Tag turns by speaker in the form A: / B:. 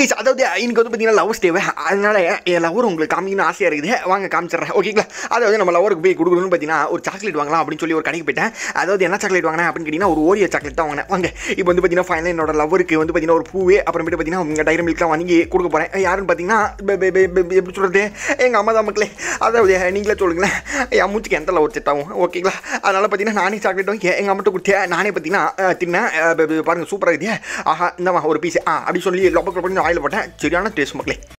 A: guys அதாவது இன்னைக்கு வந்து பார்த்தீங்கன்னா லவ் டேவே அதனால என் லவர் உங்களுக்கு காமிக்கணும்னு ஆசையாக இருக்குது வாங்க காமிச்சிடுறேன் ஓகேங்களா அதாவது நம்ம லவருக்கு போய் கொடுக்கணும்னு பார்த்தீங்கன்னா ஒரு சாக்லேட் வாங்கலாம் அப்படின்னு சொல்லி ஒரு கடைக்கு போயிட்டேன் அதாவது என்ன சாக்லேட் வாங்கினேன் அப்படின்னு கேட்டிங்கன்னா ஒரு ஓரியோ சாக்லேட் தான் வாங்கினேன் வாங்க இப்போ வந்து பார்த்தீங்கன்னா ஃபைனல் என்னோட லவருக்கு வந்து பார்த்தீங்கன்னா ஒரு பூவே அப்புறமேட்டு பார்த்தீங்கன்னா உங்கள் டைரி மில்க்லாம் வாங்கி கொடுக்க போகிறேன் யாருன்னு பார்த்தீங்கன்னா பே- பே- பே- பே- எப்படி சொல்கிறது எங்கள் அம்மா தான் மக்களே அதாவது நீங்களே சொல்லுங்களேன் என் மூச்சுக்கு எந்த லவர் செட் ஆகும் ஓகேங்களா அதனால் பார்த்தீங்கன்னா நானே சாக்லேட் வாங்கி எங்கள் அம்மாட்ட கொடுத்தேன் நானே பார்த்தீங்கன்னா அஹ், தின்னேன் அஹ், பே- பே- பாருங்க சூப்பராக இருக்குது ஆஹா இந்தம்மா ஒரு பீஸ் ஆ அப்படி சொல்லி லொப்ப பண்ணி ஆயில் போட்டேன் சரியான டேஸ்ட் மக்களே